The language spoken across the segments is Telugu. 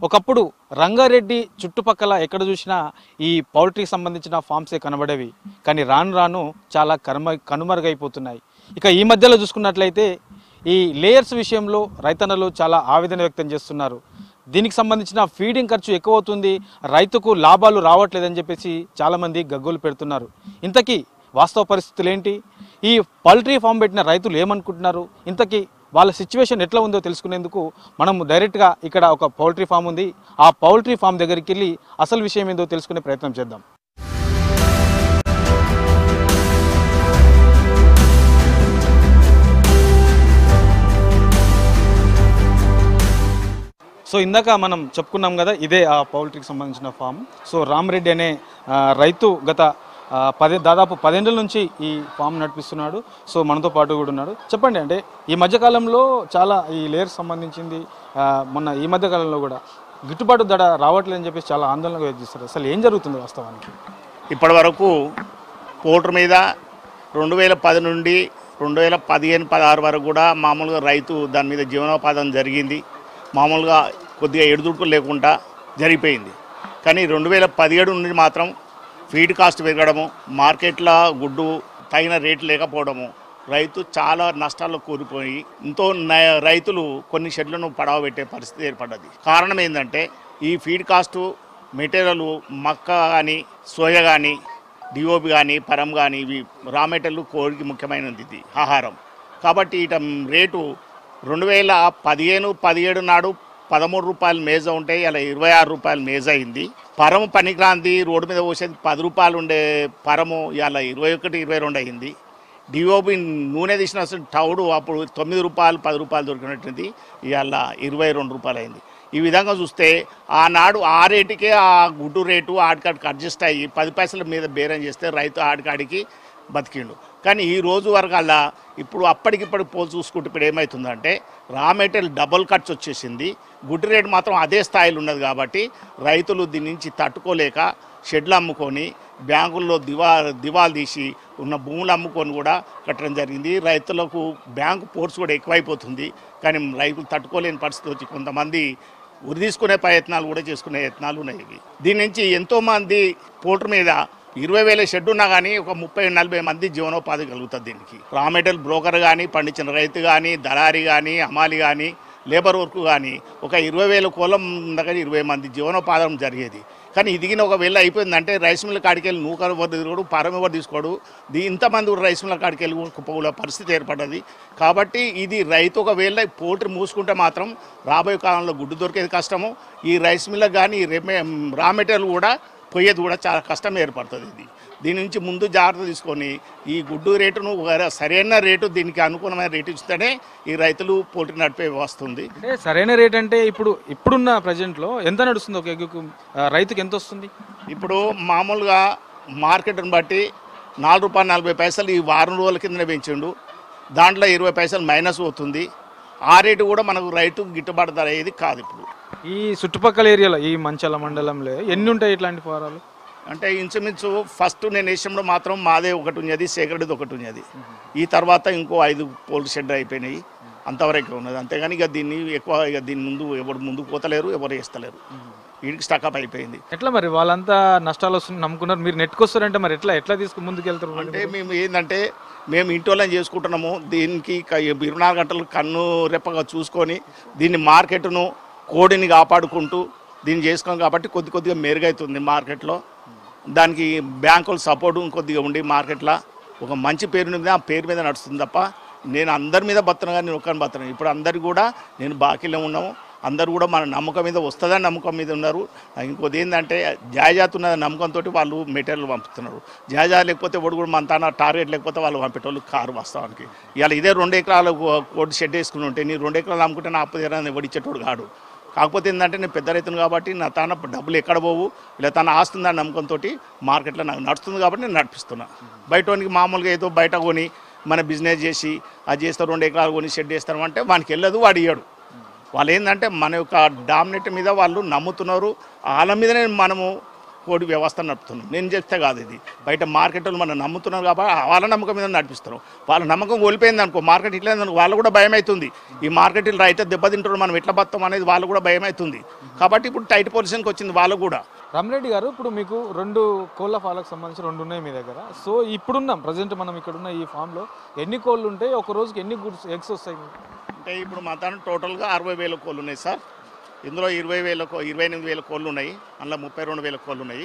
ఒకప్పుడు రంగారెడ్డి చుట్టుపక్కల ఎక్కడ చూసినా ఈ పౌల్ట్రీకి సంబంధించిన ఫామ్సే కనబడేవి కానీ రాను రాను చాలా కనుమ కనుమరుగైపోతున్నాయి ఇక ఈ మధ్యలో చూసుకున్నట్లయితే ఈ లేయర్స్ విషయంలో రైతన్నలు చాలా ఆవేదన వ్యక్తం చేస్తున్నారు దీనికి సంబంధించిన ఫీడింగ్ ఖర్చు ఎక్కువ అవుతుంది రైతుకు లాభాలు రావట్లేదని చెప్పేసి చాలామంది గగ్గోలు పెడుతున్నారు ఇంతకీ వాస్తవ పరిస్థితులు ఏంటి ఈ పౌల్ట్రీ ఫామ్ పెట్టిన రైతులు ఏమనుకుంటున్నారు ఇంతకీ వాళ్ళ సిచ్యువేషన్ ఎట్లా ఉందో తెలుసుకునేందుకు మనం డైరెక్ట్గా ఇక్కడ ఒక పౌల్ట్రీ ఫామ్ ఉంది ఆ పౌల్ట్రీ ఫామ్ దగ్గరికి వెళ్ళి అసలు విషయం ఏందో తెలుసుకునే ప్రయత్నం చేద్దాం సో ఇందాక మనం చెప్పుకున్నాం కదా ఇదే ఆ పౌల్ట్రీకి సంబంధించిన ఫామ్ సో రామరెడ్డి అనే ఆ, రైతు గత ఆ, పది దాదాపు పదేళ్ళ నుంచి ఈ ఫామ్ నడిపిస్తున్నాడు సో మనతో పాటు కూడా ఉన్నాడు చెప్పండి అంటే ఈ మధ్యకాలంలో చాలా ఈ లేయర్స్ సంబంధించింది ఆ, మొన్న ఈ మధ్యకాలంలో కూడా గిట్టుబాటు ధర రావట్లేదని చెప్పేసి చాలా ఆందోళన వ్యక్తిస్తారు అసలు ఏం జరుగుతుంది వాస్తవానికి ఇప్పటి వరకు పోటర్ మీద రెండు వేల పది నుండి రెండు వేల పదిహేను పదహారు వరకు కూడా మామూలుగా రైతు దాని మీద జీవనోపాధం జరిగింది మామూలుగా కొద్దిగా ఎడుదుడుకులు లేకుండా జరిగిపోయింది కానీ రెండు వేల పదిహేడు నుండి మాత్రం ఫీడ్ కాస్ట్ పెరగడము మార్కెట్లో గుడ్డు తగిన రేటు లేకపోవడము రైతు చాలా నష్టాల్లో కూలిపోయి ఎంతో న- రైతులు కొన్ని షెడ్లను పడవ పెట్టే పరిస్థితి ఏర్పడ్డది కారణం ఏంటంటే ఈ ఫీడ్ కాస్టు మెటీరియల్ మక్క కానీ సోయా కానీ డిఓపి కానీ పరం కానీ ఇవి రా మెటీరియల్ కోడికి ముఖ్యమైనది ఇది ఆహారం కాబట్టి ఇట రేటు రెండు వేల పదిహేను పదిహేడు నాడు పదమూడు రూపాయలు మేజ ఉంటే ఇలా ఇరవై ఆరు రూపాయలు మేజ అయింది పరము పనికిరాంది రోడ్డు మీద పోసేది పది రూపాయలు ఉండే పరము ఇలా ఇరవై ఒకటి ఇరవై రెండు అయింది డిఓపి నూనె తీసిన అసలు టౌడు అప్పుడు తొమ్మిది రూపాయలు పది రూపాయలు దొరికినట్టుంది ఇవాళ ఇరవై రెండు రూపాయలు అయింది ఈ విధంగా చూస్తే ఆనాడు ఆ రేటుకే ఆ గుడ్డు రేటు ఆడికాడికి అడ్జస్ట్ అయ్యి పది పైసల మీద బేరం చేస్తే రైతు ఆడికాడికి బతికిండు కానీ ఈ రోజు వరకు అలా ఇప్పుడు అప్పటికిప్పటి పోల్చి చూసుకుంటే ఇప్పుడు ఏమవుతుందంటే రా మెటీరియల్ డబుల్ ఖర్చు వచ్చేసింది గుడ్డు రేటు మాత్రం అదే స్థాయిలో ఉన్నది కాబట్టి రైతులు దీని నుంచి తట్టుకోలేక షెడ్లు అమ్ముకొని బ్యాంకుల్లో దివా దివాలు తీసి ఉన్న భూములు అమ్ముకొని కూడా కట్టడం జరిగింది రైతులకు బ్యాంకు పోర్స్ కూడా ఎక్కువైపోతుంది కానీ రైతులు తట్టుకోలేని పరిస్థితి వచ్చి కొంతమంది ఉరి తీసుకునే ప్రయత్నాలు కూడా చేసుకునే యత్నాలు ఉన్నాయి ఇవి. దీని నుంచి ఎంతోమంది పోటర్ మీద ఇరవై వేల షెడ్ ఉన్నా కానీ ఒక ముప్పై నలభై మంది జీవనోపాధి కలుగుతుంది దీనికి రా మెటీరియల్ బ్రోకర్ కానీ పండించిన రైతు కానీ దళారి కానీ అమాలి కానీ లేబర్ వర్క్ కానీ ఒక ఇరవై వేల కోలం ఉండగా ఇరవై మంది జీవనోపాధం జరిగేది కానీ ఇదిగిన ఒకవేళ అయిపోయిందంటే రైస్ మిల్ కాడికి వెళ్ళి నూకలు ఎవరు తీసుకోడు పరం ఎవరు తీసుకోడు దీ ఇంతమంది కూడా రైస్ మిల్ కాడికి వెళ్ళి కుప్పగుల పరిస్థితి ఏర్పడ్డది కాబట్టి ఇది రైతు ఒకవేళ పోల్ట్రీ మూసుకుంటే మాత్రం రాబోయే కాలంలో గుడ్డు దొరికేది కష్టము ఈ రైస్ మిల్లకు కానీ ఈ రెమె- రా మెటీరియల్ కూడా పోయేది కూడా చాలా కష్టం ఏర్పడుతుంది ఇది దీని నుంచి ముందు జాగ్రత్త తీసుకొని ఈ గుడ్డు రేటును ఒక సరైన రేటు దీనికి అనుకూలమైన రేటు ఇస్తేనే ఈ రైతులు పోటీ నడిపే వ్యవస్థ ఉంది అంటే సరైన రేట్ అంటే ఇప్పుడు ఇప్పుడున్న ప్రజెంట్లో ఎంత నడుస్తుంది ఒక ఎగ్గుకు ఆ, రైతుకి ఎంత వస్తుంది ఇప్పుడు మామూలుగా మార్కెట్ని బట్టి నాలుగు రూపాయలు నలభై పైసలు ఈ వారం రోజుల కిందనే పెంచిండు దాంట్లో ఇరవై పైసలు మైనస్ అవుతుంది ఆ రేటు కూడా మనకు రైతు గిట్టుబాటు ధర అయ్యేది కాదు ఇప్పుడు ఈ చుట్టుపక్కల ఏరియాలో ఈ మంచాల మండలంలో ఎన్ని ఉంటాయి ఇట్లాంటి ఫారాలు అంటే ఇంచుమించు ఫస్ట్ నేను వేసినప్పుడు మాత్రం మాదే ఒకటి ఉన్నది సేకరెడ్ది ఒకటి ఉన్నది ఈ తర్వాత ఇంకో ఐదు పోల్ట్ షెడ్ అయిపోయినాయి అంతవరకు ఉన్నది అంతేగాని ఇక దీన్ని ఎక్కువ ఇక దీని ముందు ఎవరు ముందుకు పోతలేరు ఎవరు వేస్తలేరు వీడికి స్టకప్ అయిపోయింది ఎట్లా మరి వాళ్ళంతా నష్టాలు వస్తుంది నమ్ముకున్నారు మీరు నెట్టుకొస్తారంటే మరి ఎట్లా ఎట్లా తీసుకు ముందుకు వెళ్తారు అంటే మేము ఏంటంటే మేము ఇంటోళ్ళని చేసుకుంటున్నాము దీనికి క- ఇరవై నాలుగు గంటలు కన్ను రెప్పగా చూసుకొని దీన్ని మార్కెట్ను కోడిని కాపాడుకుంటూ దీన్ని చేసుకున్నాం కాబట్టి కొద్ది కొద్దిగా మెరుగవుతుంది మార్కెట్లో దానికి బ్యాంకుల సపోర్టు కొద్దిగా ఉండి మార్కెట్లో ఒక మంచి పేరు మీద ఆ పేరు మీద నడుస్తుంది తప్ప నేను అందరి మీద బతున్నాను కానీ నేను ఒక్కని బతున్నాను ఇప్పుడు అందరు కూడా నేను బాకీలో ఉన్నాము అందరూ కూడా మన నమ్మకం మీద వస్తుందని నమ్మకం మీద ఉన్నారు ఇంకోటి ఏంటంటే జాయిజాత్ ఉన్న నమ్మకంతో వాళ్ళు మెటీరియల్ పంపుతున్నారు జాయిజా లేకపోతే ఎవడు కూడా మన తన టార్గెట్ లేకపోతే వాళ్ళు పంపేటోళ్ళు కారు వాస్తవానికి ఇవాళ ఇదే రెండు ఎకరాలు కోటి షెడ్ వేసుకుని ఉంటే నీ రెండు ఎకరాలు అమ్ముకుంటే నా అప్పు తీరాన్ని ఎవడు ఇచ్చేటోడు కాడు కాకపోతే ఏంటంటే నేను పెద్ద రైతును కాబట్టి నా తన డబ్బులు ఎక్కడ పోవు ఇలా తన ఆస్తుందని నమ్మకంతో మార్కెట్లో నాకు నడుస్తుంది కాబట్టి నేను నడిపిస్తున్నా బయట వానికి మామూలుగా ఏదో బయట కొని మన బిజినెస్ చేసి అది చేస్తారు రెండు ఎకరాలు కొని షెడ్ వేస్తారు అంటే వానికి వెళ్ళదు వాడు ఇయ్యడు వాళ్ళు ఏంటంటే మన యొక్క డామినేట్ మీద వాళ్ళు నమ్ముతున్నారు వాళ్ళ మీదనే మనము కోడి వ్యవస్థ నడుపుతున్నాం నేను చెప్తే కాదు ఇది బయట మార్కెట్లో మనం నమ్ముతున్నాం కాబట్టి వాళ్ళ నమ్మకం మీద నడిపిస్తున్నాం వాళ్ళ నమ్మకం కోల్పోయింది అనుకో మార్కెట్ ఇట్లా అనుకో వాళ్ళు కూడా భయం అవుతుంది ఈ మార్కెట్ ఇలా అయితే దెబ్బతింటారు మనం ఎట్లా బతాం అనేది వాళ్ళు కూడా భయం అవుతుంది కాబట్టి ఇప్పుడు టైట్ పొజిషన్కి వచ్చింది వాళ్ళు కూడా రామరెడ్డి గారు ఇప్పుడు మీకు రెండు కోళ్ళ ఫాలకు సంబంధించి రెండు ఉన్నాయి మీ దగ్గర సో ఇప్పుడున్నాం ప్రజెంట్ మనం ఇక్కడ ఉన్న ఈ ఫామ్లో ఎన్ని కోళ్ళు ఉంటాయి ఒక రోజుకి ఎన్ని గుడ్స్ ఎగ్స్ వస్తాయి మీకు? అంటే ఇప్పుడు మా తాను టోటల్గా అరవై వేల కోళ్ళు ఉన్నాయి సార్ ఇందులో ఇరవై వేల కో- ఇరవై ఎనిమిది వేల కోళ్ళు ఉన్నాయి అందులో ముప్పై రెండు వేల కోళ్ళు ఉన్నాయి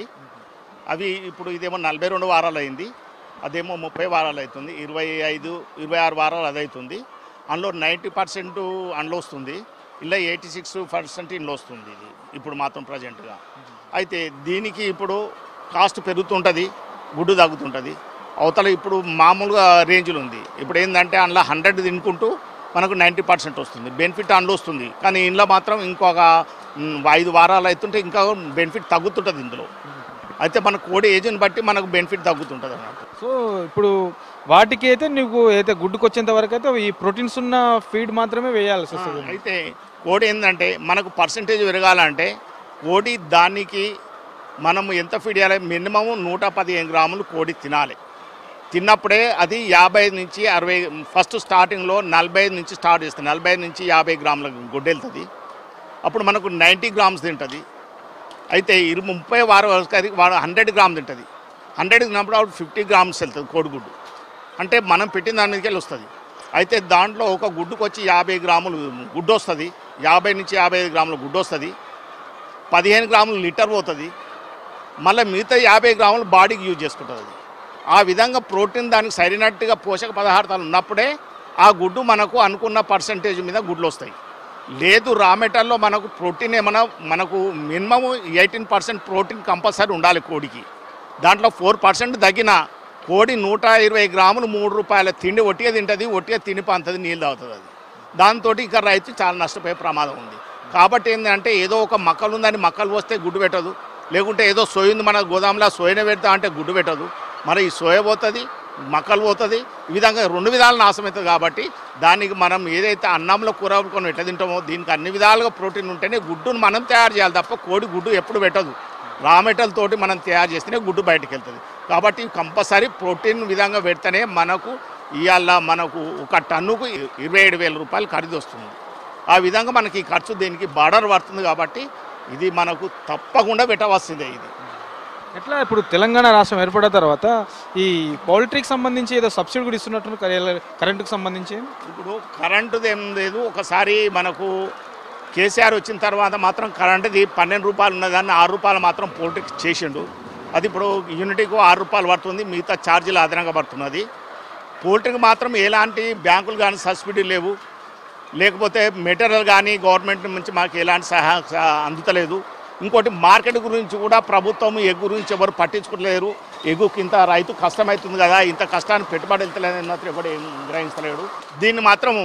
అవి ఇప్పుడు ఇదేమో నలభై రెండు వారాలు అయింది అదేమో ముప్పై వారాలు అవుతుంది ఇరవై ఐదు ఇరవై ఆరు వారాలు అది అవుతుంది అందులో నైంటీ పర్సెంట్ అందులో వస్తుంది ఇలా ఎయిటీ సిక్స్ పర్సెంట్ ఇందులో వస్తుంది ఇది ఇప్పుడు మాత్రం ప్రజెంట్గా అయితే దీనికి ఇప్పుడు కాస్ట్ పెరుగుతుంటుంది గుడ్డు తగ్గుతుంటుంది అవతల ఇప్పుడు మామూలుగా రేంజ్లో ఉంది ఇప్పుడు ఏంటంటే అందులో హండ్రెడ్ తినుకుంటూ మనకు నైంటీ పర్సెంట్ వస్తుంది బెనిఫిట్ అందులో వస్తుంది కానీ ఇందులో మాత్రం ఇంకొక మ్, ఐదు వారాలు అవుతుంటే ఇంకా బెనిఫిట్ తగ్గుతుంటుంది ఇందులో అయితే మన కోడి ఏజ్ని బట్టి మనకు బెనిఫిట్ తగ్గుతుంటుంది అన్నమాట సో ఇప్పుడు వాటికి అయితే నీకు అయితే గుడ్డుకు వచ్చేంత వరకు అయితే ఈ ప్రోటీన్స్ ఉన్న ఫీడ్ మాత్రమే వేయాల్సి వస్తుంది అయితే కోడి ఏంటంటే మనకు పర్సంటేజ్ పెరగాలంటే కోడి దానికి మనము ఎంత ఫీడ్ చేయాలి మినిమం నూట పదిహేను గ్రాములు కోడి తినాలి తిన్నప్పుడే అది యాభై నుంచి అరవై ఫస్ట్ స్టార్టింగ్లో నలభై ఐదు నుంచి స్టార్ట్ చేస్తుంది నలభై ఐదు నుంచి యాభై గ్రాముల గుడ్డు వెళ్తుంది అప్పుడు మనకు నైంటీ గ్రామ్స్ తింటుంది అయితే ఇరు ముప్పై వారం వరకు అది వాడు హండ్రెడ్ గ్రామ్ తింటుంది హండ్రెడ్ తిన్నప్పుడు అప్పుడు ఫిఫ్టీ గ్రామ్స్ వెళ్తుంది కోడిగుడ్డు అంటే మనం పెట్టిన దాని మీదకి వెళ్ళి వస్తుంది అయితే దాంట్లో ఒక గుడ్డుకు వచ్చి యాభై గ్రాములు గుడ్డు వస్తుంది యాభై నుంచి యాభై ఐదు గ్రాముల గుడ్డు వస్తుంది పదిహేను గ్రాములు లీటర్ పోతుంది మళ్ళీ మిగతా యాభై గ్రాములు బాడీకి యూజ్ చేసుకుంటుంది అది ఆ విధంగా ప్రోటీన్ దానికి సరినట్టుగా పోషక పదార్థాలు ఉన్నప్పుడే ఆ గుడ్డు మనకు అనుకున్న పర్సంటేజ్ మీద గుడ్లు వస్తాయి లేదు రా మెటల్లో మనకు ప్రోటీన్ ఏమైనా మనకు minimum eighteen percent protein compulsory ఉండాలి కోడికి దాంట్లో ఫోర్ పర్సెంట్ తగ్గిన కోడి నూట ఇరవై గ్రాములు మూడు రూపాయల తిండి ఒట్టిగా తింటుంది ఒట్టిగా తిని పంతది నీళ్ళు తాగుతుంది అది దాంతో ఇక రైతు చాలా నష్టపోయే ప్రమాదం ఉంది కాబట్టి ఏంటంటే ఏదో ఒక మక్కలు ఉందని మక్కలు వస్తే గుడ్డు పెట్టదు లేకుంటే ఏదో సోయ ఉంది మన గోదాంలో సోయన పెడతా అంటే గుడ్డు పెట్టదు మరి ఈ సోయ పోతుంది మక్కలు పోతుంది ఈ విధంగా రెండు విధాలు నాశనం అవుతుంది కాబట్టి దానికి మనం ఏదైతే అన్నంలో కూర కొని ఎట్లా తింటామో దీనికి అన్ని విధాలుగా ప్రోటీన్ ఉంటేనే గుడ్డును మనం తయారు చేయాలి తప్ప కోడి గుడ్డు ఎప్పుడు పెట్టదు రా మెటల్ తోటి మనం తయారు చేస్తేనే గుడ్డు బయటకు వెళ్తుంది కాబట్టి కంపల్సరీ ప్రోటీన్ విధంగా పెడితేనే మనకు ఇవాళ మనకు ఒక టన్నుకు ఇరవై ఏడు వేల రూపాయలు ఖరీదు వస్తుంది ఆ విధంగా మనకి ఈ ఖర్చు దీనికి బార్డర్ పడుతుంది కాబట్టి ఇది మనకు తప్పకుండా పెట్టవలసిందే ఇది ఎట్లా ఇప్పుడు తెలంగాణ రాష్ట్రం ఏర్పడిన తర్వాత ఈ పౌల్ట్రీకి సంబంధించి ఏదో సబ్సిడీ కూడా ఇస్తున్నట్టు కరెంటుకు సంబంధించి ఇప్పుడు కరెంటుది ఏం లేదు ఒకసారి మనకు కేసీఆర్ వచ్చిన తర్వాత మాత్రం కరెంటుది పన్నెండు రూపాయలు ఉన్నదాన్ని ఆరు రూపాయలు మాత్రం పోల్ట్రీకి చేసిండు అది ఇప్పుడు యూనిట్కు ఆరు రూపాయలు పడుతుంది మిగతా ఛార్జీలు అదనంగా పడుతున్నది పోల్ట్రీకి మాత్రం ఎలాంటి బ్యాంకులు కానీ సబ్సిడీ లేవు లేకపోతే మెటీరియల్ కానీ గవర్నమెంట్ నుంచి మాకు ఎలాంటి సహాయం సహా అందుతలేదు ఇంకోటి మార్కెట్ గురించి కూడా ప్రభుత్వం ఎగ్గు గురించి ఎవరు పట్టించుకోలేరు ఎగ్గుకి ఇంత రైతు కష్టమవుతుంది కదా ఇంత కష్టాన్ని పెట్టుబడి వెళ్తలేదు అన్నట్టు ఎవరు ఏం గ్రహించలేడు దీన్ని మాత్రము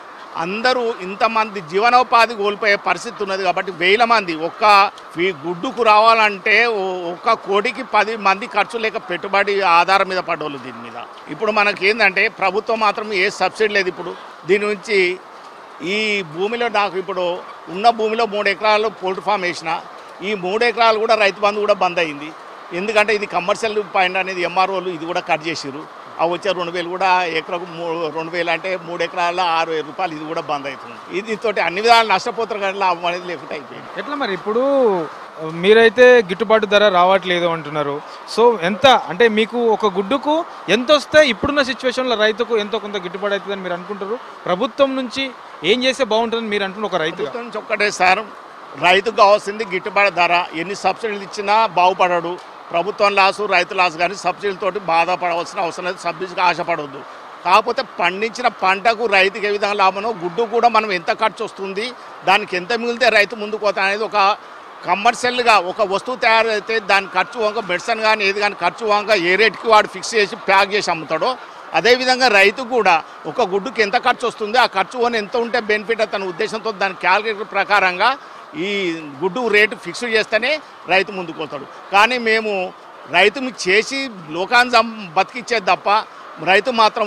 అందరూ ఇంతమంది జీవనోపాధి కోల్పోయే పరిస్థితి ఉన్నది కాబట్టి వేల మంది ఒక్క ఈ గుడ్డుకు రావాలంటే ఓ- ఒక్క కోడికి పది మంది ఖర్చు లేక పెట్టుబడి ఆధారం మీద పడవలు దీని మీద ఇప్పుడు మనకి ఏంటంటే ప్రభుత్వం మాత్రం ఏ సబ్సిడీ లేదు ఇప్పుడు దీని నుంచి ఈ భూమిలో నాకు ఇప్పుడు ఉన్న భూమిలో మూడు ఎకరాలు పోల్ట్రీ ఫామ్ వేసిన ఈ మూడు ఎకరాలు కూడా రైతు బంధు కూడా బంద్ అయింది ఎందుకంటే ఇది కమర్షియల్ పాయింట్ అనేది ఎంఆర్ఓలు ఇది కూడా కట్ చేసిర్రు ఆ వచ్చే రెండు వేలు కూడా ఎకరకు మూడు రెండు వేలు అంటే మూడు ఎకరాల ఆరు వేల రూపాయలు ఇది కూడా బంద్ అవుతుంది ఇది తోటి అన్ని విధాలు నష్టపోతారు కానీ లాభం అనేది లేకుండా అయిపోయింది ఎట్లా మరి ఇప్పుడు ఆ, మీరైతే గిట్టుబాటు ధర రావట్లేదు అంటున్నారు సో ఎంత అంటే మీకు ఒక గుడ్డుకు ఎంత వస్తే ఇప్పుడున్న సిచ్యువేషన్లో రైతుకు ఎంతో కొంత గిట్టుబాటు అవుతుందని మీరు అనుకుంటారు ప్రభుత్వం నుంచి ఏం చేస్తే బాగుంటుందని మీరు అంటున్న ఒక రైతుగా ప్రభుత్వం నుంచి ఒక్కటే సార్ రైతుకు కావాల్సింది గిట్టుబాటు ధర ఎన్ని సబ్సిడీలు ఇచ్చినా బాగుపడడు ప్రభుత్వం లాసు రైతు లాసు కానీ సబ్సిడీలతోటి బాధపడవలసిన అవసరం లేదు సబ్సిడీకి ఆశపడవద్దు కాకపోతే పండించిన పంటకు రైతుకి ఏ విధంగా లాభమో గుడ్డు కూడా మనం ఎంత ఖర్చు వస్తుంది దానికి ఎంత మిగిలితే రైతు ముందుకు పోతా అనేది ఒక కమర్షియల్గా ఒక వస్తువు తయారైతే దాని ఖర్చు వంక మెడిసిన్ కానీ ఏది కానీ ఖర్చు వంక ఏ రేట్కి వాడు ఫిక్స్ చేసి ప్యాక్ చేసి అమ్ముతాడో అదేవిధంగా రైతు కూడా ఒక గుడ్డుకి ఎంత ఖర్చు వస్తుంది ఆ ఖర్చు అని ఎంత ఉంటే బెనిఫిట్ తన ఉద్దేశంతో దాని క్యాలిక్యులేటర్ ప్రకారంగా ఈ గుడ్డు రేటు ఫిక్స్ చేస్తేనే రైతు ముందుకు వస్తాడు కానీ మేము రైతు మీకు చేసి లోకాన్ని సం- బతికిచ్చేది తప్ప రైతు మాత్రము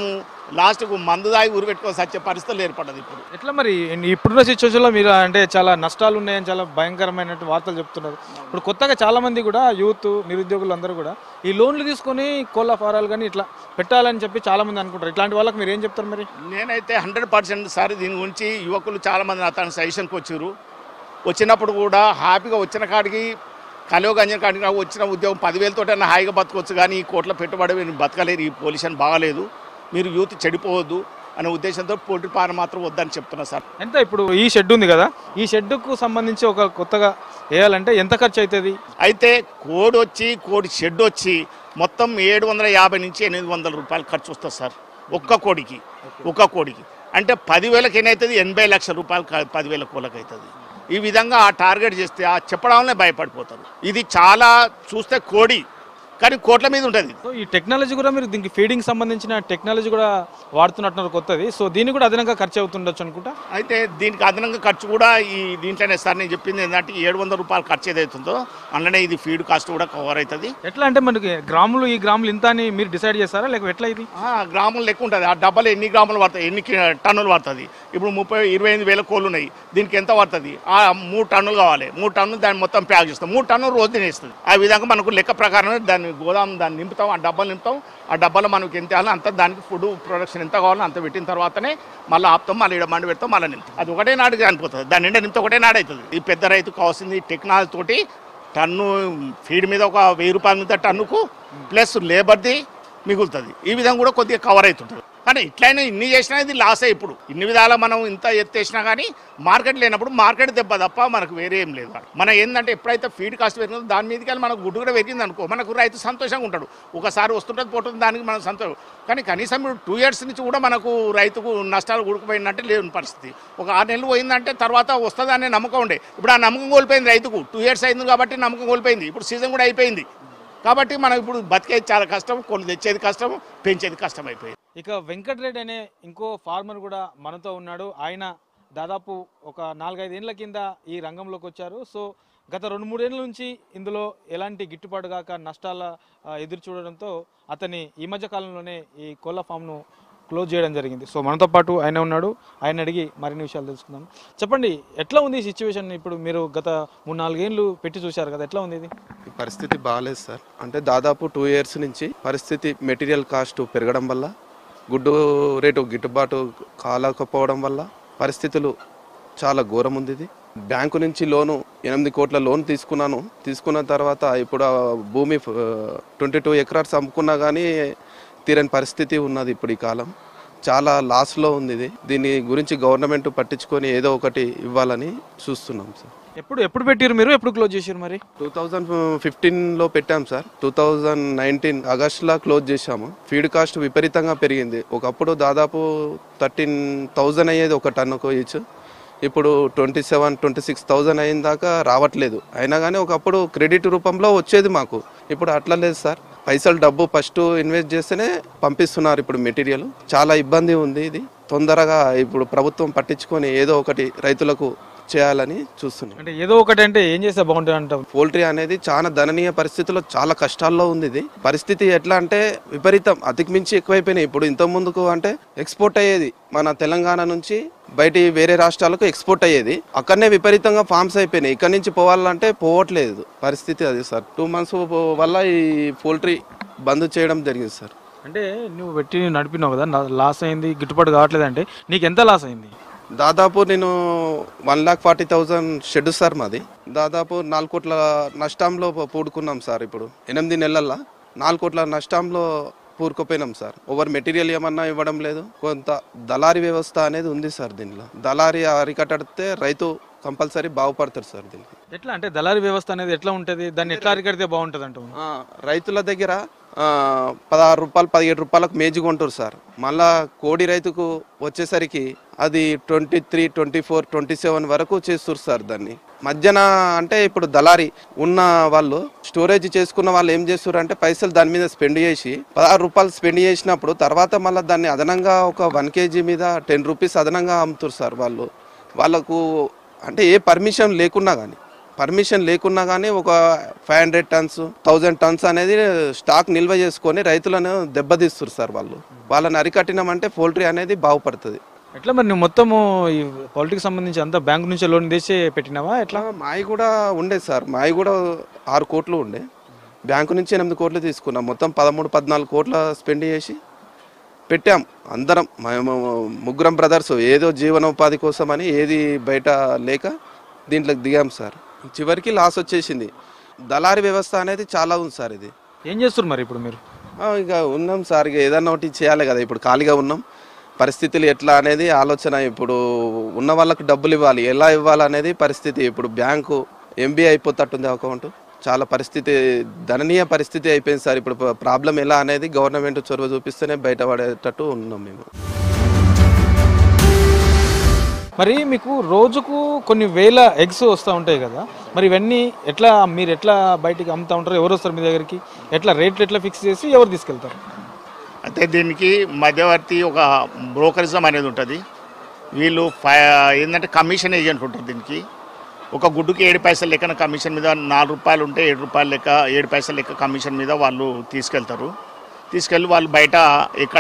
లాస్ట్కు మందు దాగి ఊరు పెట్టుకొని సచ్చే పరిస్థితులు ఏర్పడ్డది ఇప్పుడు ఎట్లా మరి ఇప్పుడున్న సిచ్యువేషన్లో మీరు అంటే చాలా నష్టాలు ఉన్నాయని చాలా భయంకరమైన వార్తలు చెప్తున్నారు ఇప్పుడు కొత్తగా చాలా మంది కూడా యూత్ నిరుద్యోగులు అందరూ కూడా ఈ లోన్లు తీసుకొని కోళ్ళ ఫారాలు కానీ ఇట్లా పెట్టాలని చెప్పి చాలా మంది అనుకుంటారు ఇట్లాంటి వాళ్ళకి మీరు ఏం చెప్తారు మరి నేనైతే హండ్రెడ్ పర్సెంట్ సార్ దీని గురించి యువకులు చాలామంది అతని సజెషన్కి వచ్చారు వచ్చినప్పుడు కూడా హ్యాపీగా వచ్చిన కాడికి కలివ గంజన కాడికి నాకు వచ్చిన ఉద్యోగం పదివేలతోటైనా హాయిగా బతకొచ్చు కానీ ఈ కోట్ల పెట్టుబడి మీరు బతకలేరు ఈ పొల్యూషన్ బాగాలేదు మీరు యూత్ చెడిపోవద్దు అనే ఉద్దేశంతో పోటీ పార మాత్రం వద్దని చెప్తున్నా సార్ ఎంత ఇప్పుడు ఈ షెడ్ ఉంది కదా ఈ షెడ్కు సంబంధించి ఒక కొత్తగా వేయాలంటే ఎంత ఖర్చు అవుతుంది అయితే కోడి వచ్చి కోడి షెడ్ వచ్చి మొత్తం ఏడు వందల యాభై నుంచి ఎనిమిది వందల రూపాయలు ఖర్చు వస్తుంది సార్ ఒక్క కోడికి ఒక్క కోడికి అంటే పదివేలకి ఏమవుతుంది ఎనభై లక్షల రూపాయలు క- పదివేల కోళ్ళకి అవుతుంది ఈ విధంగా ఆ టార్గెట్ చేస్తే ఆ చెప్పడంలో భయపడిపోతారు ఇది చాలా చూస్తే కోడి కానీ కోట్ల మీద ఉంటుంది సో ఈ టెక్నాలజీ కూడా మీరు దీనికి ఫీడింగ్ సంబంధించిన టెక్నాలజీ కూడా వాడుతున్నట్టున్నారు కొత్తది సో దీనికి కూడా అదనంగా ఖర్చు అవుతుండొచ్చు అనుకుంటా అయితే దీనికి అదనంగా ఖర్చు కూడా ఈ దీంట్లోనే సార్ నేను చెప్పింది ఏంటంటే ఏడు వందల రూపాయలు ఖర్చు ఏదైతుందో అందులోనే ఇది ఫీడ్ కాస్ట్ కూడా కవర్ అవుతుంది ఎట్లా అంటే మనకి గ్రాములు ఈ గ్రాములు ఇంత అని మీరు డిసైడ్ చేస్తారా లేక ఎట్లా ఇది ఆ, గ్రాములు లెక్క ఉంటుంది ఆ డబ్బాలు ఎన్ని గ్రాములు పడుతుంది ఎన్ని కి- టన్నులు పడుతుంది ఇప్పుడు ముప్పై ఇరవై ఎనిమిది వేల కోళ్ళు ఉన్నాయి దీనికి ఎంత పడుతుంది ఆ మూడు టన్నులు కావాలి మూడు టన్నులు దాన్ని మొత్తం ప్యాక్ చేస్తాం మూడు టన్నులు రోజు తినేస్తుంది ఆ విధంగా మనకు లెక్క ప్రకారం దాన్ని గోదాం దాన్ని నింపుతాం ఆ డబ్బాలు నింపుతాం ఆ డబ్బాలో మనకి ఎంత వేయాలో అంత దానికి ఫుడ్ ప్రొడక్షన్ ఎంత కావాలో అంత పెట్టిన తర్వాతనే మళ్ళీ ఆపుతాం మళ్ళీ ఇక్కడ మండి పెడతాం మళ్ళీ నింపుతాం అది ఒకటే నాడుకి అనిపోతుంది దాని నిండా నింపితే ఒకటే నాడు అవుతుంది ఈ పెద్ద రైతు కావాల్సింది టెక్నాలజీ తోటి టన్ను ఫీడ్ మీద ఒక వెయ్యి రూపాయల మీద టన్నుకు ప్లస్ లేబర్ది మిగులుతుంది ఈ విధంగా కూడా కొద్దిగా కవర్ అవుతుంటుంది కానీ ఇట్లయినా ఇన్ని చేసినా ఇది లాసే ఇప్పుడు ఇన్ని విధాల మనం ఇంత ఎత్తేసినా కానీ మార్కెట్ లేనప్పుడు మార్కెట్ దెబ్బ తప్ప మనకు వేరే ఏం లేదు మన ఏంటంటే ఎప్పుడైతే ఫీడ్ కాస్ట్ పెరిగిందో దాని మీదకి వెళ్ళి మనకు గుడ్డు కూడా పెరిగింది అనుకో మనకు రైతు సంతోషంగా ఉంటాడు ఒకసారి వస్తుంటుంది పోతుంది దానికి మనం సంతోషం కానీ కనీసం ఇప్పుడు టూ ఇయర్స్ నుంచి కూడా మనకు రైతుకు నష్టాలు ఉడికిపోయినట్టే లేని పరిస్థితి ఒక ఆరు నెలలు పోయిందంటే తర్వాత వస్తుంది అనే నమ్మకం ఉండే ఇప్పుడు ఆ నమ్మకం కోల్పోయింది రైతుకు టూ ఇయర్స్ అయింది కాబట్టి నమ్మకం కోల్పోయింది ఇప్పుడు సీజన్ కూడా అయిపోయింది కాబట్టి మనం ఇప్పుడు బతికేది చాలా కష్టం కొన్ని తెచ్చేది కష్టం పెంచేది కష్టం అయిపోయింది ఇక వెంకటరెడ్డి అనే ఇంకో ఫార్మర్ కూడా మనతో ఉన్నాడు ఆయన దాదాపు ఒక నాలుగైదు ఏళ్ళ కింద ఈ రంగంలోకి వచ్చారు సో గత రెండు మూడేళ్ళ నుంచి ఇందులో ఎలాంటి గిట్టుబాటు కాక నష్టాల ఆ, ఎదురు చూడడంతో అతని ఈ మధ్య కాలంలోనే ఈ కోళ్ళ ఫామ్ను క్లోజ్ చేయడం జరిగింది సో మనతో పాటు ఆయన ఉన్నాడు ఆయన అడిగి మరిన్ని విషయాలు తెలుసుకుందాం చెప్పండి ఎట్లా ఉంది ఈ సిచ్యువేషన్ ఇప్పుడు మీరు గత మూడు నాలుగేళ్ళు పెట్టి చూశారు కదా ఎట్లా ఉంది ఇది ఈ పరిస్థితి బాగాలేదు సార్ అంటే దాదాపు టూ ఇయర్స్ నుంచి పరిస్థితి మెటీరియల్ కాస్ట్ పెరగడం వల్ల గుడ్డు రేటు గిట్టుబాటు కాలేకపోవడం వల్ల పరిస్థితులు చాలా ఘోరం ఉంది ఇది బ్యాంకు నుంచి లోను ఎనిమిది కోట్ల లోన్ తీసుకున్నాను తీసుకున్న తర్వాత ఇప్పుడు ఆ భూమి ట్వంటీ టూ ఎకరాస్ అమ్ముకున్నా కానీ తీరని పరిస్థితి ఉన్నది ఇప్పుడు ఈ కాలం చాలా లాస్లో ఉంది ఇది దీని గురించి గవర్నమెంట్ పట్టించుకొని ఏదో ఒకటి ఇవ్వాలని చూస్తున్నాం సార్ ఎప్పుడు ఎప్పుడు పెట్టారు మీరు ఎప్పుడు క్లోజ్ చేశారు మరి టూ థౌజండ్ ఫిఫ్టీన్లో పెట్టాం సార్ టూ థౌజండ్ నైన్టీన్ ఆగస్టులో క్లోజ్ చేశాము ఫీడ్ కాస్ట్ విపరీతంగా పెరిగింది ఒకప్పుడు దాదాపు థర్టీన్ థౌజండ్ అయ్యేది ఒక టన్నుకు ఈచ్ ఇప్పుడు twenty seven twenty six thousand అయిన దాకా రావట్లేదు అయినా కానీ ఒకప్పుడు క్రెడిట్ రూపంలో వచ్చేది మాకు ఇప్పుడు అట్లా లేదు సార్ పైసలు డబ్బు ఫస్ట్ ఇన్వెస్ట్ చేస్తేనే పంపిస్తున్నారు ఇప్పుడు మెటీరియల్ చాలా ఇబ్బంది ఉంది ఇది తొందరగా ఇప్పుడు ప్రభుత్వం పట్టించుకొని ఏదో ఒకటి రైతులకు చేయాలని చూస్తున్నాం అంటే ఏదో ఒకటి అంటే ఏం చేస్తే బాగుంటుంది అంటాం పోల్ట్రీ అనేది చాలా ధననీయ పరిస్థితిలో చాలా కష్టాల్లో ఉంది ఇది పరిస్థితి ఎట్లా అంటే విపరీతం అతికిమించి ఎక్కువైపోయినాయి ఇప్పుడు ఇంత ముందుకు అంటే ఎక్స్పోర్ట్ అయ్యేది మన తెలంగాణ నుంచి బయటి వేరే రాష్ట్రాలకు ఎక్స్పోర్ట్ అయ్యేది అక్కడనే విపరీతంగా ఫార్మ్స్ అయిపోయినాయి ఇక్కడ నుంచి పోవాలంటే పోవట్లేదు పరిస్థితి అది సార్ టూ మంత్స్ వల్ల ఈ పోల్ట్రీ బంద్ చేయడం జరిగింది సార్ అంటే నువ్వు పెట్టి నడిపినావు కదా నా- లాస్ అయింది గిట్టుబాటు కావట్లేదు అంటే నీకు ఎంత లాస్ అయింది దాదాపు నేను one lakh forty thousand shed sir మాది దాదాపు నాలుగు కోట్ల నష్టంలో పూ- పూడుకున్నాం సార్ ఇప్పుడు ఎనిమిది నెలల్లో నాలుగు కోట్ల నష్టంలో పూరుకుపోయినాం సార్ ఓవర్ మెటీరియల్ ఏమన్నా ఇవ్వడం లేదు కొంత దళారీ వ్యవస్థ అనేది ఉంది సార్ దీనిలో దళారీ అరికట్టితే రైతు కంపల్సరీ బాగుపడతారు సార్ దీనికి ఎట్లా అంటే దళారీ వ్యవస్థ అనేది ఎట్లా ఉంటుంది దాన్ని ఎట్లా అరికడితే బాగుంటుంది అంటావు ఆ, రైతుల దగ్గర ఆ, పదహారు రూపాయలు పదిహేడు రూపాయలకు మేజీ కొంటారు సార్ మళ్ళా కోడి రైతుకు వచ్చేసరికి అది twenty three twenty four twenty seven వరకు చేస్తారు సార్ దాన్ని మధ్యన అంటే ఇప్పుడు దళారి ఉన్న వాళ్ళు స్టోరేజ్ చేసుకున్న వాళ్ళు ఏం చేస్తారు అంటే పైసలు దాని మీద స్పెండ్ చేసి పదహారు రూపాయలు స్పెండ్ చేసినప్పుడు తర్వాత మళ్ళీ దాన్ని అదనంగా ఒక వన్ కేజీ మీద టెన్ రూపీస్ అదనంగా అమ్ముతారు సార్ వాళ్ళు వాళ్ళకు అంటే ఏ పర్మిషన్ లేకున్నా కానీ పర్మిషన్ లేకున్నా కానీ ఒక five hundred tons thousand tons అనేది స్టాక్ నిల్వ చేసుకొని రైతులను దెబ్బతీస్తారు సార్ వాళ్ళు వాళ్ళని అరికట్టినామంటే పోల్ట్రీ అనేది బాగుపడుతుంది ఎట్లా మరి నువ్వు మొత్తము ఈ పాలిటిక్స్ సంబంధించి అంతా బ్యాంకు నుంచి లోన్ తీసి పెట్టినావా ఎట్లా ఇట్లా మాయి కూడా ఉండే సార్ మాయి కూడా ఆరు కోట్లు ఉండే బ్యాంకు నుంచి ఎనిమిది కోట్లు తీసుకున్నాం మొత్తం పదమూడు పద్నాలుగు కోట్ల స్పెండ్ చేసి పెట్టాం అందరం మేము ముగ్గురం బ్రదర్స్ ఏదో జీవనోపాధి కోసం అని ఏది బయట లేక దీంట్లోకి దిగాం సార్ చివరికి లాస్ వచ్చేసింది దళారీ వ్యవస్థ అనేది చాలా ఉంది సార్ ఇది ఏం చేస్తారు మరి ఇప్పుడు మీరు ఆ, ఇక ఉన్నాం సార్ ఇక ఏదన్నా ఒకటి చేయాలి కదా ఇప్పుడు ఖాళీగా ఉన్నాం పరిస్థితులు ఎట్లా అనేది ఆలోచన ఇప్పుడు ఉన్న వాళ్ళకి డబ్బులు ఇవ్వాలి ఎలా ఇవ్వాలి అనేది పరిస్థితి ఇప్పుడు బ్యాంకు ఎంబీ అయిపోతట్టుంది అకౌంట్ చాలా పరిస్థితి ధననీయ పరిస్థితి అయిపోయింది సార్ ఇప్పుడు ప్రాబ్లం ఎలా అనేది గవర్నమెంట్ చొరవ చూపిస్తేనే బయటపడేటట్టు ఉన్నాం మేము మరి మీకు రోజుకు కొన్ని వేల ఎగ్స్ వస్తూ ఉంటాయి కదా మరి ఇవన్నీ ఎట్లా మీరు ఎట్లా బయటికి అమ్ముతా ఉంటారు ఎవరు వస్తారు మీ దగ్గరికి ఎట్లా రేట్లు ఎట్లా ఫిక్స్ చేసి ఎవరు తీసుకెళ్తారు అయితే దీనికి మధ్యవర్తి ఒక బ్రోకరిజం అనేది ఉంటుంది వీళ్ళు ఫై ఏంటంటే కమిషన్ ఏజెంట్ ఉంటారు దీనికి ఒక గుడ్డుకి ఏడు పైసలు లెక్కన కమిషన్ మీద నాలుగు రూపాయలు ఉంటే ఏడు రూపాయలు లెక్క ఏడు పైసలు లెక్క కమిషన్ మీద వాళ్ళు తీసుకెళ్తారు తీసుకెళ్ళి వాళ్ళు బయట ఇక్కడ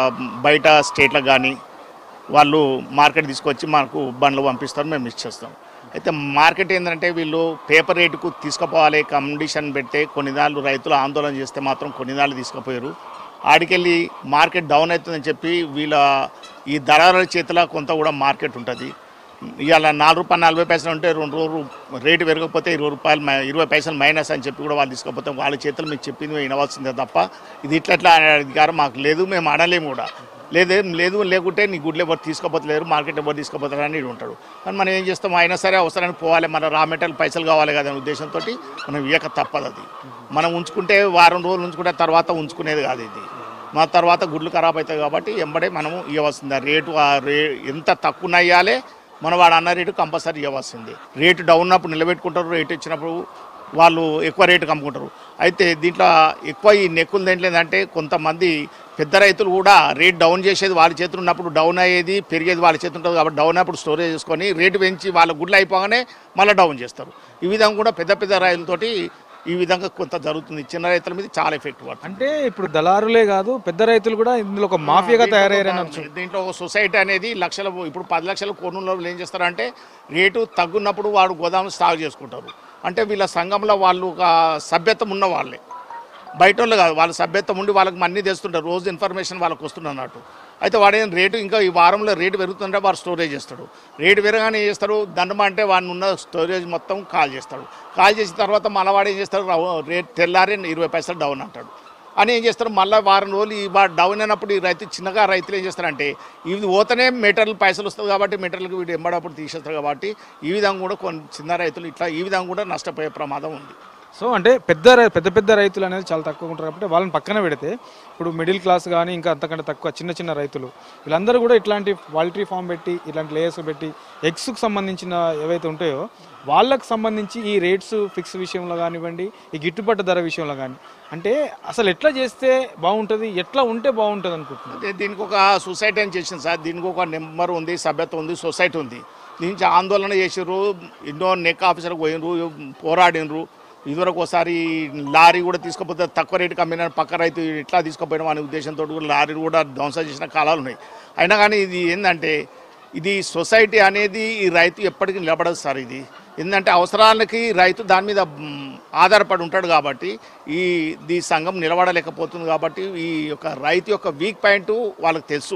బయట స్టేట్లకు కానీ వాళ్ళు మార్కెట్ తీసుకొచ్చి మనకు బండ్లు పంపిస్తారు మేము ఇచ్చేస్తాం అయితే మార్కెట్ ఏంటంటే వీళ్ళు పేపర్ రేటుకు తీసుకుపోవాలి కండిషన్ పెడితే కొన్ని నాళ్ళు రైతులు ఆందోళన చేస్తే మాత్రం కొన్ని నాళ్ళు తీసుకుపోయారు ఆడికెళ్ళి మార్కెట్ డౌన్ అవుతుందని చెప్పి వీళ్ళ ఈ దళారుల చేతిలో కొంత కూడా మార్కెట్ ఉంటుంది ఇవాళ నాలుగు రూపాయలు నలభై పైసలు ఉంటే రెండు రోజులు రేటు పెరగకపోతే ఇరవై రూపాయలు మై- ఇరవై పైసలు మైనస్ అని చెప్పి కూడా వాళ్ళు తీసుకోకపోతే వాళ్ళ చేతులు మీకు చెప్పింది మేము వినవలసిందే తప్ప ఇది ఇట్లా ఇట్లా అనే అధికారం మాకు లేదు మేము అనలేము కూడా లేదు లేదు లేకుంటే నీ గుడ్లు ఎవరు తీసుకోపోతలేరు మార్కెట్ ఎవరు తీసుకోపోతారు అని ఉంటాడు కానీ మనం ఏం చేస్తాం అయినా సరే అవసరానికి పోవాలి మన రా మెటీరియల్ పైసలు కావాలి కదా అనే ఉద్దేశంతో మనం ఇవ్వక తప్పదు అది మనం ఉంచుకుంటే వారం రోజులు ఉంచుకుంటే తర్వాత ఉంచుకునేది కాదు ఇది మా తర్వాత గుడ్లు ఖరాబ్ అవుతాయి కాబట్టి ఎంబడే మనము ఇవ్వాల్సింది ఆ రేటు ఆ రే ఎంత తక్కువ అయ్యాలే మన వాడు అన్న రేటు కంపల్సరీ ఇవ్వాల్సింది రేటు డౌన్ ఉన్నప్పుడు నిలబెట్టుకుంటారు రేటు ఇచ్చినప్పుడు వాళ్ళు ఎక్కువ రేటుకి అమ్ముకుంటారు అయితే దీంట్లో ఎక్కువ ఈ నెక్కులు దేంట్లో ఏంటంటే కొంతమంది పెద్ద రైతులు కూడా రేట్ డౌన్ చేసేది వాళ్ళ చేతులు ఉన్నప్పుడు డౌన్ అయ్యేది పెరిగేది వాళ్ళ చేతులు ఉంటుంది కాబట్టి డౌన్ అప్పుడు స్టోరేజ్ చేసుకొని రేటు పెంచి వాళ్ళ గుడ్లు అయిపోగానే మళ్ళీ డౌన్ చేస్తారు ఈ విధంగా కూడా పెద్ద పెద్ద రైతులతోటి ఈ విధంగా కొంత జరుగుతుంది చిన్న రైతుల మీద చాలా ఎఫెక్ట్ పడుతుంది అంటే ఇప్పుడు దళారులే కాదు పెద్ద రైతులు కూడా ఇందులో ఒక మాఫియాగా తయారయ్యారని అనొచ్చు దీంట్లో ఒక సొసైటీ అనేది లక్షల ఇప్పుడు పది లక్షల కొనుల్లో ఏం చేస్తారంటే రేటు తగ్గున్నప్పుడు వాడు గోదాము స్టాక్ చేసుకుంటారు అంటే వీళ్ళ సంఘంలో వాళ్ళు ఒక సభ్యత్వం ఉన్న వాళ్ళే బయట వాళ్ళు కాదు వాళ్ళ సభ్యత్వం ఉండి వాళ్ళకి మనీ తెస్తుంటారు రోజు ఇన్ఫర్మేషన్ వాళ్ళకి వస్తుంది అన్నట్టు అయితే వాడేం రేటు ఇంకా ఈ వారంలో రేటు పెరుగుతుంటే వాడు స్టోరేజ్ చేస్తాడు రేటు పెరగానే ఏం చేస్తారు దండమ అంటే వాడిని ఉన్న స్టోరేజ్ మొత్తం కాల్ చేస్తాడు కాల్ చేసిన తర్వాత మళ్ళీ వాడు ఏం చేస్తాడు రవ- రేట్ తెల్లారి ఇరవై పైసలు డౌన్ అంటాడు అని ఏం చేస్తారు మళ్ళీ వారం రోజులు ఈ వాడు డౌన్ అయినప్పుడు ఈ రైతు చిన్నగా రైతులు ఏం చేస్తారంటే ఇది పోతేనే మెటీరియల్ పైసలు వస్తుంది కాబట్టి మెటీరియల్కి వీడు ఎంబడప్పుడు తీసేస్తారు కాబట్టి ఈ విధంగా కూడా కొన్ని చిన్న రైతులు ఇట్లా ఈ విధంగా కూడా నష్టపోయే ప్రమాదం ఉంది సో అంటే పెద్ద రై- పెద్ద పెద్ద రైతులు అనేది చాలా తక్కువ ఉంటారు కాబట్టి వాళ్ళని పక్కన పెడితే ఇప్పుడు మిడిల్ క్లాస్ కానీ ఇంకా అంతకంటే తక్కువ చిన్న చిన్న రైతులు వీళ్ళందరూ కూడా ఇట్లాంటి పౌల్ట్రీ ఫామ్ పెట్టి ఇట్లాంటి లేయర్స్ పెట్టి ఎగ్స్కి సంబంధించిన ఏవైతే ఉంటాయో వాళ్ళకి సంబంధించి ఈ రేట్స్ ఫిక్స్ విషయంలో కానివ్వండి ఈ గిట్టుబాటు ధర విషయంలో కానీ అంటే అసలు ఎట్లా చేస్తే బాగుంటుంది ఎట్లా ఉంటే బాగుంటుంది అనుకుంటున్నాను అంటే దీనికి ఒక సొసైటీ అని చేసింది సార్ దీనికి ఒక నెంబర్ ఉంది సభ్యత్వం ఉంది సొసైటీ ఉంది దీనికి ఆందోళన చేసిర్రు ఎన్నో నెక్ ఆఫీసర్కి పోయినరు పోరాడినరు ఇదివరకు ఒకసారి లారీ కూడా తీసుకుపోతే తక్కువ రేటుకి అమ్మిన పక్క రైతు ఇట్లా తీసుకుపోయినాం అనే ఉద్దేశంతో కూడా లారీ కూడా ధ్వంసం చేసిన కాలాలు ఉన్నాయి అయినా కానీ ఇది ఏంటంటే ఇది సొసైటీ అనేది ఈ రైతు ఎప్పటికీ నిలబడదు సార్ ఇది ఏంటంటే అవసరాలకి రైతు దాని మీద మ్, ఆధారపడి ఉంటాడు కాబట్టి ఈ ఈ సంఘం నిలబడలేకపోతుంది కాబట్టి ఈ యొక్క రైతు యొక్క వీక్ పాయింట్ వాళ్ళకి తెలుసు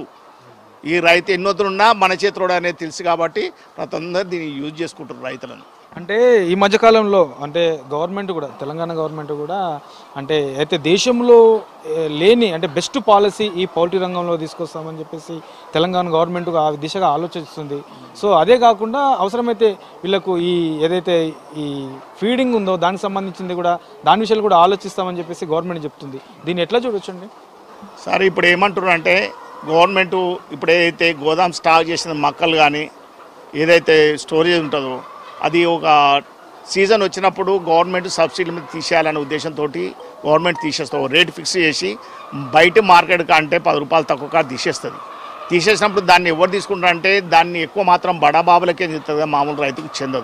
ఈ రైతు ఎన్నొద్దులున్నా మన చేతిలో అనేది తెలుసు కాబట్టి ప్రతి అందరూ దీన్ని యూజ్ చేసుకుంటారు రైతులను అంటే ఈ మధ్యకాలంలో అంటే గవర్నమెంట్ కూడా తెలంగాణ గవర్నమెంట్ కూడా అంటే అయితే దేశంలో ఏ, లేని అంటే బెస్ట్ పాలసీ ఈ పౌల్ట్రీ రంగంలో తీసుకొస్తామని చెప్పేసి తెలంగాణ గవర్నమెంట్ ఆ దిశగా ఆలోచిస్తుంది సో అదే కాకుండా అవసరమైతే వీళ్ళకు ఈ ఏదైతే ఈ ఫీడింగ్ ఉందో దానికి సంబంధించింది కూడా దాని విషయాలు కూడా ఆలోచిస్తామని చెప్పేసి గవర్నమెంట్ చెప్తుంది దీన్ని ఎట్లా చూడొచ్చండి సార్ ఇప్పుడు ఏమంటున్నారు అంటే గవర్నమెంట్ ఇప్పుడు ఏదైతే గోదాం స్టాక్ చేసిన మొక్కలు కానీ ఏదైతే స్టోరేజ్ ఉంటుందో అది ఒక సీజన్ వచ్చినప్పుడు గవర్నమెంట్ సబ్సిడీ మీద తీసేయాలనే ఉద్దేశంతో గవర్నమెంట్ తీసేస్తాం రేట్ ఫిక్స్ చేసి బయట మార్కెట్ కంటే పది రూపాయలు తక్కువ కాడ తీసేస్తుంది తీసేసినప్పుడు దాన్ని ఎవరు తీసుకుంటారంటే దాన్ని ఎక్కువ మాత్రం బడాబాబులకే చెందుతుంది మామూలు రైతుకు చెందదు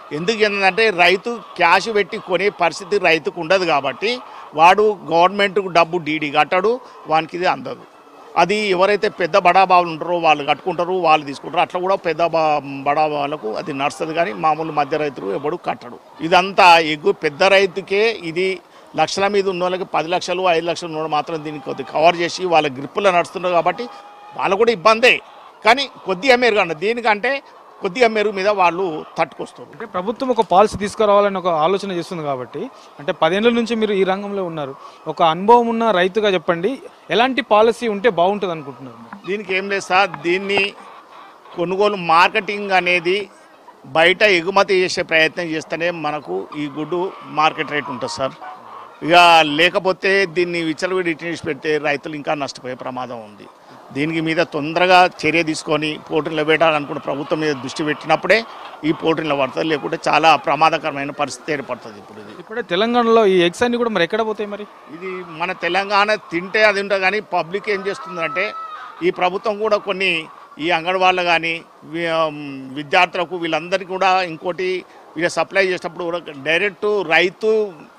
ఎందుకు ఏంటంటే రైతు క్యాష్ పెట్టి కొనే పరిస్థితి రైతుకు ఉండదు కాబట్టి వాడు గవర్నమెంట్కు డబ్బు డీడీ కట్టడు వానికి ఇది అందదు అది ఎవరైతే పెద్ద బడాబావులు ఉంటారో వాళ్ళు కట్టుకుంటారు వాళ్ళు తీసుకుంటారు అట్లా కూడా పెద్ద బా బడాబావులకు అది నడుస్తుంది కానీ మామూలు మధ్య రైతులు ఎవడు కట్టడు ఇదంతా ఎగ్గు పెద్ద రైతుకే ఇది లక్షల మీద ఉన్న వాళ్ళకి పది లక్షలు ఐదు లక్షలు ఉన్న వాళ్ళు మాత్రం దీన్ని కొద్దిగా కవర్ చేసి వాళ్ళ గ్రిప్పులో నడుస్తున్నారు కాబట్టి వాళ్ళు కూడా ఇబ్బందే కానీ కొద్దిగా మెరుగు అండి దీనికంటే కొద్దిగా మెరుగు మీద వాళ్ళు తట్టుకొస్తారు అంటే ప్రభుత్వం ఒక పాలసీ తీసుకురావాలని ఒక ఆలోచన చేస్తుంది కాబట్టి అంటే పదేళ్ళ నుంచి మీరు ఈ రంగంలో ఉన్నారు ఒక అనుభవం ఉన్న రైతుగా చెప్పండి ఎలాంటి పాలసీ ఉంటే బాగుంటుంది అనుకుంటున్నారు మీరు? దీనికి ఏం లేదు సార్ దీన్ని కొనుగోలు మార్కెటింగ్ అనేది బయట ఎగుమతి చేసే ప్రయత్నం చేస్తేనే మనకు ఈ గుడ్డు మార్కెట్ రేట్ ఉంటుంది సార్ ఇక లేకపోతే దీన్ని విచ్చలవిడి ఇటీసి పెడితే రైతులు ఇంకా నష్టపోయే ప్రమాదం ఉంది దీనికి మీద తొందరగా చర్య తీసుకొని పోటీలు పెట్టాలనుకున్న ప్రభుత్వం మీద దృష్టి పెట్టినప్పుడే ఈ పోటీలు పడుతుంది లేకుంటే చాలా ప్రమాదకరమైన పరిస్థితి ఏర్పడుతుంది ఇప్పుడు ఇది ఇప్పుడే తెలంగాణలో ఈ ఎగ్స్ అన్ని కూడా మరి ఎక్కడ పోతాయి మరి ఇది మన తెలంగాణ తింటే అది ఉంటుంది కానీ పబ్లిక్ ఏం చేస్తుందంటే ఈ ప్రభుత్వం కూడా కొన్ని ఈ అంగన్వాళ్ళు కానీ విద్యార్థులకు వీళ్ళందరికీ కూడా ఇంకోటి వీళ్ళ సప్లై చేసేటప్పుడు కూడా డైరెక్ట్ రైతు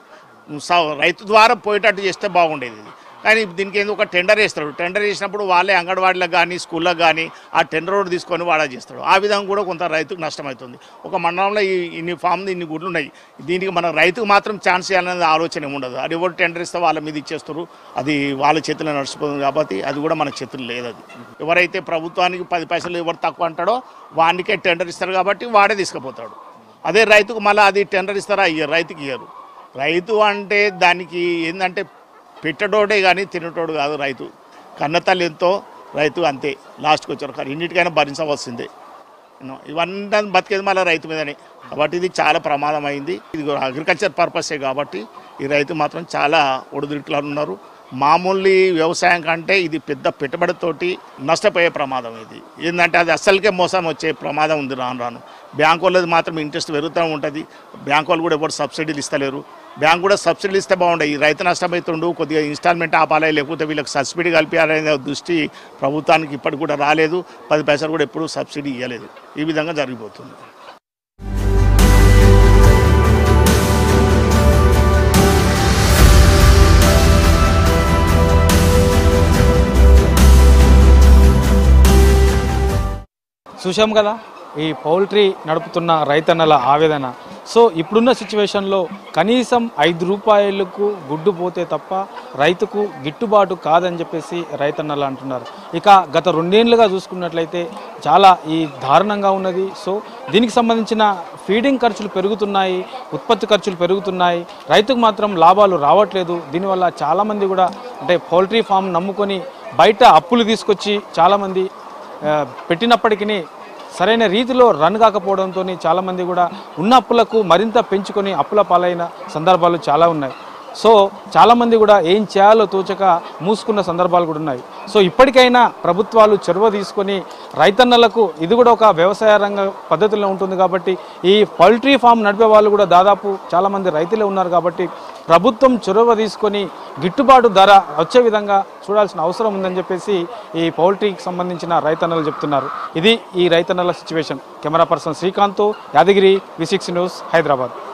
స- రైతు ద్వారా పోయేటట్టు చేస్తే బాగుండేది ఇది కానీ దీనికి ఏదో ఒక టెండర్ వేస్తాడు టెండర్ వేసినప్పుడు వాళ్ళే అంగన్వాడీలకు కానీ స్కూళ్ళకి కానీ ఆ టెండర్ రోడ్ తీసుకొని వాడా చేస్తాడు ఆ విధంగా కూడా కొంత రైతుకు నష్టమవుతుంది ఒక మండలంలో ఈ ఇన్ని ఫామ్ ఇన్ని గుడ్లు ఉన్నాయి దీనికి మన రైతుకు మాత్రం ఛాన్స్ ఇవ్వాలనేది ఆలోచన ఏమి ఉండదు అది ఎవరు టెండర్ ఇస్తే వాళ్ళ మీద ఇచ్చేస్తారు అది వాళ్ళ చేతిలో నడిచిపోతుంది కాబట్టి అది కూడా మన చేతులు లేదు అది ఎవరైతే ప్రభుత్వానికి పది పైసలు ఎవరు తక్కువ అంటాడో వానికే టెండర్ ఇస్తారు కాబట్టి వాడే తీసుకుపోతాడు అదే రైతుకు మళ్ళీ అది టెండర్ ఇస్తారా ఇయ్యరు రైతుకి ఇయ్యరు రైతు అంటే దానికి ఏంటంటే పెట్టడోడే కానీ తినటోడు కాదు రైతు కన్నతల్లి ఎంతో రైతు అంతే లాస్ట్కి వచ్చారు కానీ ఇన్నిటికైనా భరించవలసిందే యూనో, ఇవన్నీ బతికేది మళ్ళీ రైతు మీదనే కాబట్టి ఇది చాలా ప్రమాదం అయింది ఇది అగ్రికల్చర్ పర్పసే కాబట్టి ఈ రైతు మాత్రం చాలా ఒడిదుడుకులు ఉన్నారు మామూలు వ్యవసాయం కంటే ఇది పెద్ద పెట్టుబడితోటి నష్టపోయే ప్రమాదం ఇది ఏంటంటే అది అస్సలకే మోసం వచ్చే ప్రమాదం ఉంది రాను రాను బ్యాంకు వాళ్ళది మాత్రం ఇంట్రెస్ట్ పెరుగుతూ ఉంటుంది బ్యాంకు వాళ్ళు కూడా ఎవరు సబ్సిడీలు ఇస్తలేరు బ్యాంకు కూడా సబ్సిడీలు ఇస్తే బాగుంటాయి ఈ రైతు నష్టమవుతుండు కొద్దిగా ఇన్స్టాల్మెంట్ ఆపాలి లేకపోతే వీళ్ళకి సబ్సిడీ కలిపాలనే దృష్టి ప్రభుత్వానికి ఇప్పటికి కూడా రాలేదు పది పైసలు కూడా ఎప్పుడూ సబ్సిడీ ఇవ్వలేదు ఈ విధంగా జరిగిపోతుంది చూశాం కదా ఈ పౌల్ట్రీ నడుపుతున్న రైతన్నల ఆవేదన సో ఇప్పుడున్న సిచ్యువేషన్లో కనీసం ఐదు రూపాయలకు గుడ్డు పోతే తప్ప రైతుకు గిట్టుబాటు కాదని చెప్పేసి రైతన్నలు అంటున్నారు ఇక గత రెండేళ్లుగా చూసుకున్నట్లయితే చాలా ఈ దారుణంగా ఉన్నది సో దీనికి సంబంధించిన ఫీడింగ్ ఖర్చులు పెరుగుతున్నాయి ఉత్పత్తి ఖర్చులు పెరుగుతున్నాయి రైతుకు మాత్రం లాభాలు రావట్లేదు దీనివల్ల చాలామంది కూడా అంటే పౌల్ట్రీ ఫామ్ నమ్ముకొని బయట అప్పులు తీసుకొచ్చి చాలామంది ఆ, పెట్టినప్పటికీ సరైన రీతిలో రన్ కాకపోవడంతో చాలామంది కూడా ఉన్న అప్పులకు మరింత పెంచుకొని అప్పుల పాలైన సందర్భాలు చాలా ఉన్నాయి సో చాలామంది కూడా ఏం చేయాలో తోచక మూసుకున్న సందర్భాలు కూడా ఉన్నాయి సో ఇప్పటికైనా ప్రభుత్వాలు చొరవ తీసుకొని రైతన్నలకు ఇది కూడా ఒక వ్యవసాయ రంగ పద్ధతిలో ఉంటుంది కాబట్టి ఈ పౌల్ట్రీ ఫామ్ నడిపే వాళ్ళు కూడా దాదాపు చాలామంది రైతులే ఉన్నారు కాబట్టి ప్రభుత్వం చొరవ తీసుకొని గిట్టుబాటు ధర వచ్చే విధంగా చూడాల్సిన అవసరం ఉందని చెప్పేసి ఈ పౌల్ట్రీకి సంబంధించిన రైతన్నలు చెప్తున్నారు ఇది ఈ రైతన్నల situation camera person Srikanth Yadagiri V six news Hyderabad